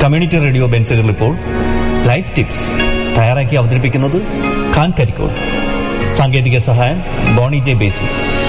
community radio ബെൻസുകൾ ഇപ്പോൾ life tips തയ്യാറാക്കി അവതരിപ്പിക്കുന്നത് ഖാൻ കരിക്കോൾ സാങ്കേതിക സഹായം ബോണി ജെ ബേസി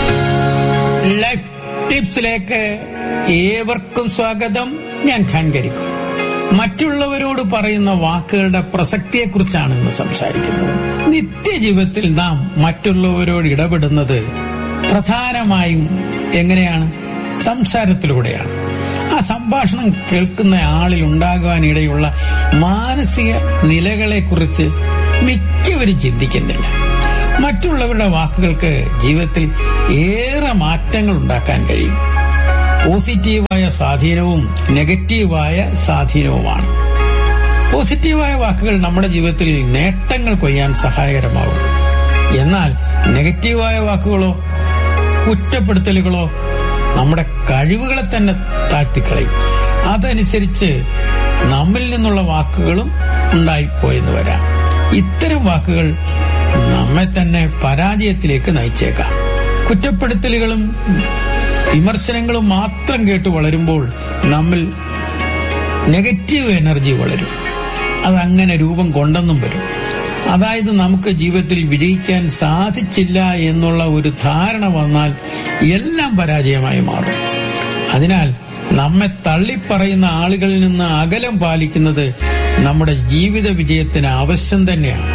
ലൈഫ് ടിപ്സിലേക്ക് ഏവർക്കും സ്വാഗതം ഞാൻ ഖാൻ കരിക്കോൾ മറ്റുള്ളവരോട് പറയുന്ന വാക്കുകളുടെ പ്രസക്തിയെക്കുറിച്ചാണ് ഇന്ന് സംസാരിക്കുന്നത് നിത്യജീവിതത്തിൽ നാം മറ്റുള്ളവരോട് ഇടപെടുന്നത് പ്രധാനമായും എങ്ങനെയാണ് സംസാരത്തിലൂടെയാണ് ആ സംഭാഷണം കേൾക്കുന്ന ആളിൽ ഉണ്ടാകുവാനിടയുള്ള മാനസിക നിലകളെക്കുറിച്ച് മിക്കവരും ചിന്തിക്കുന്നില്ല മറ്റുള്ളവരുടെ വാക്കുകൾക്ക് ജീവിതത്തിൽ ഏറെ മാറ്റങ്ങൾ ഉണ്ടാക്കാൻ കഴിയും പോസിറ്റീവായ സ്വാധീനവും നെഗറ്റീവായ സ്വാധീനവുമാണ് പോസിറ്റീവായ വാക്കുകൾ നമ്മുടെ ജീവിതത്തിൽ നേട്ടങ്ങൾ കൊയ്യാൻ സഹായകരമാകും എന്നാൽ നെഗറ്റീവായ വാക്കുകളോ കുറ്റപ്പെടുത്തലുകളോ നമ്മുടെ കഴിവുകളെ തന്നെ താഴ്ത്തിക്കളയും അതനുസരിച്ച് നമ്മിൽ നിന്നുള്ള വാക്കുകളും ഉണ്ടായിപ്പോയെന്ന് വരാം ഇത്തരം വാക്കുകൾ നമ്മെ തന്നെ പരാജയത്തിലേക്ക് നയിച്ചേക്കാം കുറ്റപ്പെടുത്തലുകളും വിമർശനങ്ങളും മാത്രം കേട്ട് വളരുമ്പോൾ നമ്മിൽ നെഗറ്റീവ് എനർജി വളരും അതങ്ങനെ രൂപം കൊണ്ടെന്നും വരും അതായത് നമുക്ക് ജീവിതത്തിൽ വിജയിക്കാൻ സാധിച്ചില്ല എന്നുള്ള ഒരു ധാരണ വന്നാൽ എല്ലാം പരാജയമായി മാറും അതിനാൽ നമ്മെ തള്ളിപ്പറയുന്ന ആളുകളിൽ നിന്ന് അകലം പാലിക്കുന്നത് നമ്മുടെ ജീവിത വിജയത്തിന് ആവശ്യം തന്നെയാണ്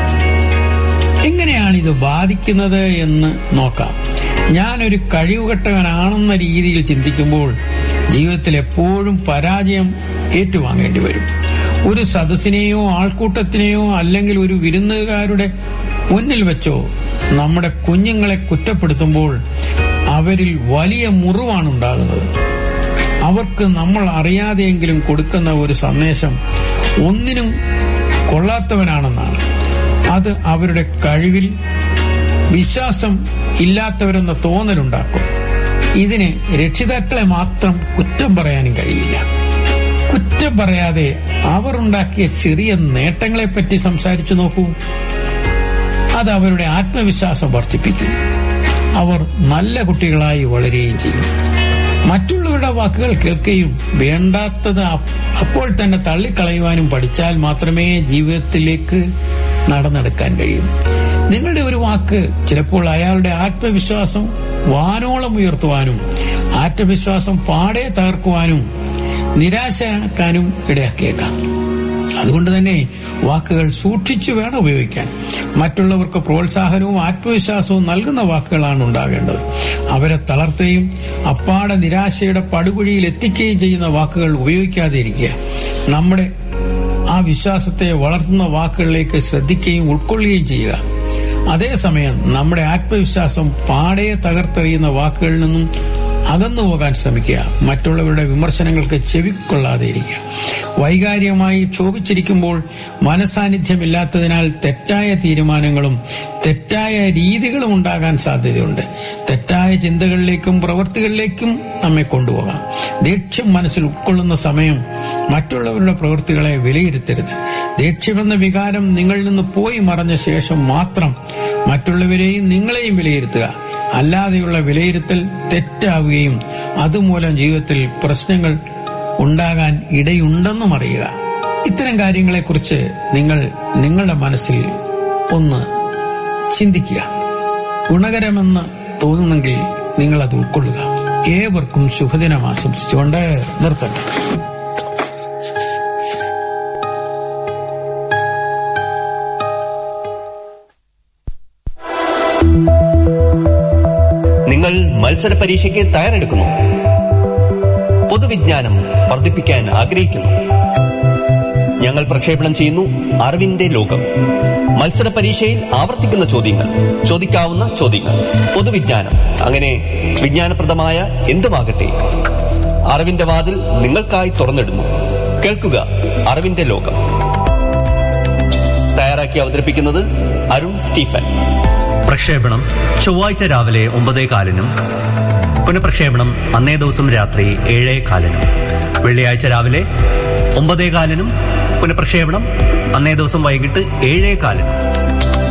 എങ്ങനെയാണ് ഇത് ബാധിക്കുന്നത് എന്ന് നോക്കാം ഞാനൊരു കഴിവുകെട്ടവനാണെന്ന രീതിയിൽ ചിന്തിക്കുമ്പോൾ ജീവിതത്തിൽ എപ്പോഴും പരാജയം ഏറ്റുവാങ്ങേണ്ടി വരും ഒരു സദസ്സിനെയോ ആൾക്കൂട്ടത്തിനെയോ അല്ലെങ്കിൽ ഒരു വിരുന്നുകാരുടെ മുന്നിൽ വെച്ചോ നമ്മുടെ കുഞ്ഞുങ്ങളെ കുറ്റപ്പെടുത്തുമ്പോൾ അവരിൽ വലിയ മുറിവാണ് ഉണ്ടാകുന്നത് അവർക്ക് നമ്മൾ അറിയാതെയെങ്കിലും കൊടുക്കുന്ന ഒരു സന്ദേശം ഒന്നിനും കൊള്ളാത്തവനാണെന്നാണ് അത് അവരുടെ കഴിവിൽ വിശ്വാസം ഇല്ലാത്തവരെന്ന തോന്നലുണ്ടാക്കും ഇതിന് രക്ഷിതാക്കളെ മാത്രം കുറ്റം പറയാനും കഴിയില്ല കുറ്റം പറയാതെ അവർ ഉണ്ടാക്കിയ ചെറിയ നേട്ടങ്ങളെപ്പറ്റി സംസാരിച്ചു നോക്കൂ അത് അവരുടെ ആത്മവിശ്വാസം വർദ്ധിപ്പിക്കും അവർ നല്ല കുട്ടികളായി വളരുകയും ചെയ്യും മറ്റുള്ളവരുടെ വാക്കുകൾ കേൾക്കുകയും വേണ്ടാത്തത് അപ്പോൾ തന്നെ തള്ളിക്കളയുവാനും പഠിച്ചാൽ മാത്രമേ ജീവിതത്തിലേക്ക് നടന്നെടുക്കാൻ കഴിയും നിങ്ങളുടെ ഒരു വാക്ക് ചിലപ്പോൾ അയാളുടെ ആത്മവിശ്വാസം വാനോളം ഉയർത്തുവാനും ആത്മവിശ്വാസം പാടെ തകർക്കുവാനും നിരാശയാക്കാനും ഇടയാക്കിയേക്കാം അതുകൊണ്ട് തന്നെ വാക്കുകൾ സൂക്ഷിച്ചു വേണം ഉപയോഗിക്കാൻ മറ്റുള്ളവർക്ക് പ്രോത്സാഹനവും ആത്മവിശ്വാസവും നൽകുന്ന വാക്കുകളാണ് ഉണ്ടാകേണ്ടത് അവരെ തളർത്തുകയും അപ്പാടെ നിരാശയുടെ പടുകുഴിയിൽ എത്തിക്കുകയും ചെയ്യുന്ന വാക്കുകൾ ഉപയോഗിക്കാതെ ഇരിക്കുക നമ്മുടെ ആ വിശ്വാസത്തെ വളർത്തുന്ന വാക്കുകളിലേക്ക് ശ്രദ്ധിക്കുകയും ഉൾക്കൊള്ളുകയും ചെയ്യുക അതേസമയം നമ്മുടെ ആത്മവിശ്വാസം പാടെ തകർത്തെറിയുന്ന വാക്കുകളിൽ നിന്നും അകന്നു പോകാൻ ശ്രമിക്കുക മറ്റുള്ളവരുടെ വിമർശനങ്ങൾക്ക് ചെവിക്കൊള്ളാതെ ഇരിക്കുക വൈകാരികമായി ക്ഷോഭിച്ചിരിക്കുമ്പോൾ മനസാന്നിധ്യമില്ലാത്തതിനാൽ തെറ്റായ തീരുമാനങ്ങളും തെറ്റായ രീതികളും ഉണ്ടാകാൻ സാധ്യതയുണ്ട് തെറ്റായ ചിന്തകളിലേക്കും പ്രവൃത്തികളിലേക്കും നമ്മെ കൊണ്ടുപോകാം ദേഷ്യം മനസ്സിൽ ഉൾക്കൊള്ളുന്ന സമയം മറ്റുള്ളവരുടെ പ്രവൃത്തികളെ വിലയിരുത്തരുത് ദേഷ്യമെന്ന വികാരം നിങ്ങളിൽ നിന്ന് പോയി മറഞ്ഞ ശേഷം മാത്രം മറ്റുള്ളവരെയും നിങ്ങളെയും വിലയിരുത്തുക അല്ലാതെയുള്ള വിലയിരുത്തൽ തെറ്റാവുകയും അതുമൂലം ജീവിതത്തിൽ പ്രശ്നങ്ങൾ ഉണ്ടാകാൻ ഇടയുണ്ടെന്നും അറിയുക ഇത്തരം കാര്യങ്ങളെക്കുറിച്ച് നിങ്ങൾ നിങ്ങളുടെ മനസ്സിൽ ഒന്ന് ചിന്തിക്കുക ഗുണകരമെന്ന് തോന്നുന്നെങ്കിൽ നിങ്ങൾ അത് ഉൾക്കൊള്ളുക ഏവർക്കും ശുഭദിനം ആശംസിച്ചുകൊണ്ട് നിർത്തട്ടെ നിങ്ങൾ മത്സര പരീക്ഷയ്ക്ക് തയ്യാറെടുക്കുന്നു പൊതുവിജ്ഞാനം വർദ്ധിപ്പിക്കാൻ ആഗ്രഹിക്കുന്നു ഞങ്ങൾ പ്രക്ഷേപണം ചെയ്യുന്നു അറിവിന്റെ ലോകം മത്സര പരീക്ഷയിൽ ആവർത്തിക്കുന്ന ചോദ്യങ്ങൾ ചോദിക്കാവുന്ന ചോദ്യങ്ങൾ പൊതുവിജ്ഞാനം അങ്ങനെ വിജ്ഞാനപ്രദമായ എന്തുമാകട്ടെ അറിവിന്റെ വാതിൽ നിങ്ങൾക്കായി തുറന്നിടുന്നു കേൾക്കുക അറിവിന്റെ ലോകം തയ്യാറാക്കി അവതരിപ്പിക്കുന്നത് അരുൺ സ്റ്റീഫൻ പ്രക്ഷേപണം ചൊവ്വാഴ്ച രാവിലെ ഒമ്പതേ കാലിനും പുനഃപ്രക്ഷേപണം അന്നേ ദിവസം രാത്രി ഏഴേ കാലിനും വെള്ളിയാഴ്ച രാവിലെ ഒമ്പതേ കാലിനും പുനഃപ്രക്ഷേപണം അന്നേ ദിവസം വൈകിട്ട് ഏഴേ കാലിനും